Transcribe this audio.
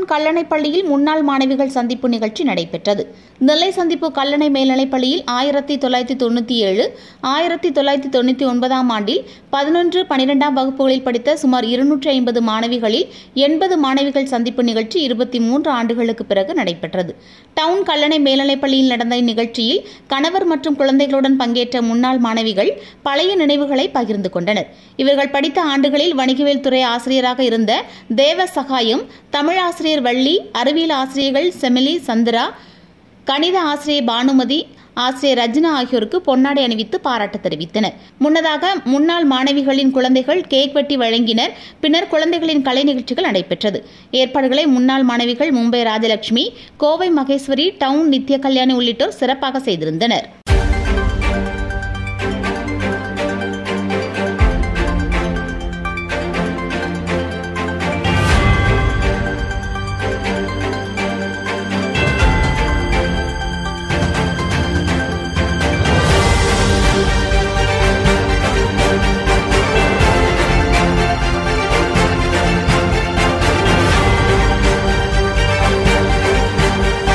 கல்லணை பள்ளியில் முன்னாள் மாணவிகள் சந்திப்பு நிகழ்ச்சி நடைபெற்றது நெல்லை சந்திப்பு கல்லணை மேல்நிலைப் பள்ளியில் ஆயிரத்தி தொள்ளாயிரத்தி தொண்ணூற்றி ஏழு ஆயிரத்தி தொள்ளாயிரத்தி தொண்ணூற்றி ஒன்பதாம் ஆண்டில் பதினொன்று பனிரெண்டாம் வகுப்புகளில் படித்த சுமார் இருநூற்றி ஐம்பது மாணவிகளில் எண்பது மாணவிகள் சந்திப்பு நிகழ்ச்சி இருபத்தி மூன்று ஆண்டுகளுக்கு பிறகு நடைபெற்றது டவுன் கல்லணை மேல்நிலைப் பள்ளியில் நடந்த இந்நிகழ்ச்சியில் கணவர் மற்றும் குழந்தைகளுடன் பங்கேற்ற முன்னாள் மாணவிகள் பழைய நினைவுகளை பகிர்ந்து கொண்டனர் இவர்கள் படித்த ஆண்டுகளில் வணிகவியல் துறை ஆசிரியராக இருந்த தேவ சகாயம் தமிழ் ஆசிரியர் வள்ளி அறிவியல் ஆசிரியர்கள் செமிலி சந்திரா கணித ஆசிரியர் பானுமதி ஆசிரியர் ரஜினா ஆகியோருக்கு பொன்னாடை அணிவித்து பாராட்டு தெரிவித்தனர் முன்னதாக முன்னாள் மாணவிகளின் குழந்தைகள் கேக் வெட்டி வழங்கினர் பின்னர் குழந்தைகளின் கலை நிகழ்ச்சிகள் நடைபெற்றது ஏற்பாடுகளை முன்னாள் மாணவிகள் மும்பை ராஜலட்சுமி கோவை மகேஸ்வரி டவுன் நித்ய கல்யாணி உள்ளிட்டோர் சிறப்பாக செய்திருந்தனர்